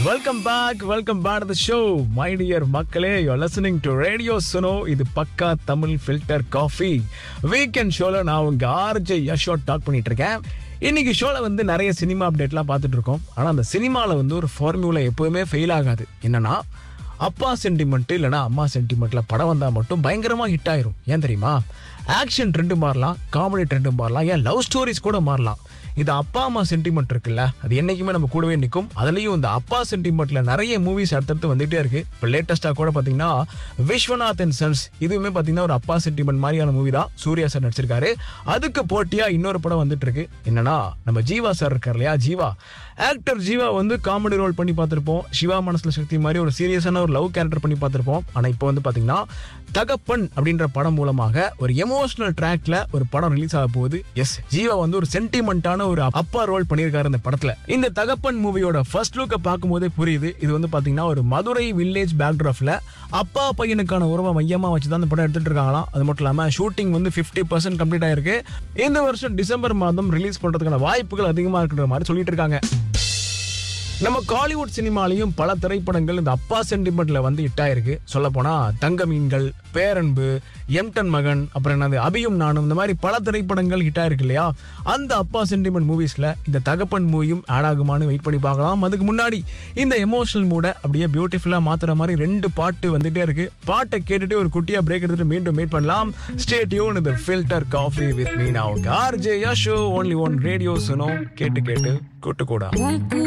welcome back welcome back to show my dear மக்களே you listening to radio Suno இது பக்கா Tamil filter coffee weekend ஷோல நான் உங்க ஆர்ஜே யஷோ டாக் பண்ணிட்டு இருக்கேன் இன்னைக்கு ஷோல வந்து நிறைய சினிமா அப்டேட்லாம் பார்த்துட்டு இருக்கோம் ஆனா அந்த சினிமால வந்து ஒரு ஃபார்முலா எப்பவுமே ஃபெயில் ஆகாது என்னன்னா அப்பா சென்டிமெண்ட் இல்லைனா அம்மா சென்டிமெண்ட்ல படம் வந்தா மட்டும் பயங்கரமா ஹிட் ஆயிரும் ஏன் தெரியுமா ஆக்ஷன் ட்ரெண்டு மாறலாம் காமெடி ட்ரெண்டு மாறலாம் ஏன் லவ் ஸ்டோரிஸ் கூட மாறலாம் இது அப்பா அம்மா சென்டிமெண்ட் இருக்குல்ல அது என்னைக்குமே நம்ம கூடவே நிற்கும் அதுலயும் இந்த அப்பா சென்டிமெண்ட்ல நிறைய மூவிஸ் அடுத்தடுத்து வந்துட்டே இருக்கு இப்போ லேட்டஸ்டா கூட பாத்தீங்கன்னா விஸ்வநாத் அண்ட் சன்ஸ் இதுவுமே பாத்தீங்கன்னா ஒரு அப்பா சென்டிமெண்ட் மாதிரியான மூவி தான் சூர்யா சார் நடிச்சிருக்காரு அதுக்கு போட்டியா இன்னொரு படம் வந்துட்டு இருக்கு என்னன்னா நம்ம ஜீவா சார் இருக்கார் இல்லையா ஜீவா ஆக்டர் ஜீவா வந்து காமெடி ரோல் பண்ணி பார்த்திருப்போம் சிவா மனசுல சக்தி மாதிரி ஒரு சீரியஸான ஒரு லவ் கேரக்டர் பண்ணி பார்த்திருப்போம் ஆனா இப்போ வந்து பாத்தீங்கன்னா தகப்பன் அப்படின்ற படம் மூலமாக ஒரு எமோஷனல் ட்ராக்ல ஒரு படம் ரிலீஸ் ஆக போகுது எஸ் ஜீவா வந்து ஒரு சென்டிமெண்டான ஒரு அப்பா ரோல் பண்ணியிருக்காரு இந்த படத்துல இந்த தகப்பன் மூவியோட ஃபர்ஸ்ட் லுக்கை பார்க்கும்போதே புரியுது இது வந்து பாத்தீங்கன்னா ஒரு மதுரை வில்லேஜ் பேக்ராஃப்ல அப்பா பையனுக்கான உறவை மையமா வச்சு தான் இந்த படம் எடுத்துட்டு இருக்காங்களாம் அது மட்டும் இல்லாம ஷூட்டிங் வந்து 50% பர்சன்ட் கம்ப்ளீட் ஆயிருக்கு இந்த வருஷம் டிசம்பர் மாதம் ரிலீஸ் பண்றதுக்கான வாய்ப்புகள் அதிகமா இருக்குன்ற மாதிரி சொல்லிட்டு இருக்காங்க நம்ம காலிவுட் சினிமாலையும் பல திரைப்படங்கள் இந்த அப்பா சென்டிமெண்ட்ல வந்து ஹிட் ஆயிருக்கு சொல்ல போனா தங்க மீன்கள் பேரன்பு எம்டன் மகன் அப்புறம் என்னது அபியும் நானும் இந்த மாதிரி பல திரைப்படங்கள் ஹிட் ஆயிருக்கு இல்லையா அந்த அப்பா சென்டிமெண்ட் மூவிஸ்ல இந்த தகப்பன் மூவியும் ஆட் ஆகுமான்னு வெயிட் பண்ணி பார்க்கலாம் அதுக்கு முன்னாடி இந்த எமோஷனல் மூட அப்படியே பியூட்டிஃபுல்லா மாத்துற மாதிரி ரெண்டு பாட்டு வந்துட்டே இருக்கு பாட்டை கேட்டுட்டு ஒரு குட்டியா பிரேக் எடுத்துட்டு மீண்டும் மீட் பண்ணலாம் ஸ்டே டியூன் இந்த filter coffee with Meena RJ Yasho only one radio Suno கேட்டு கேட்டு கூட்டு கூட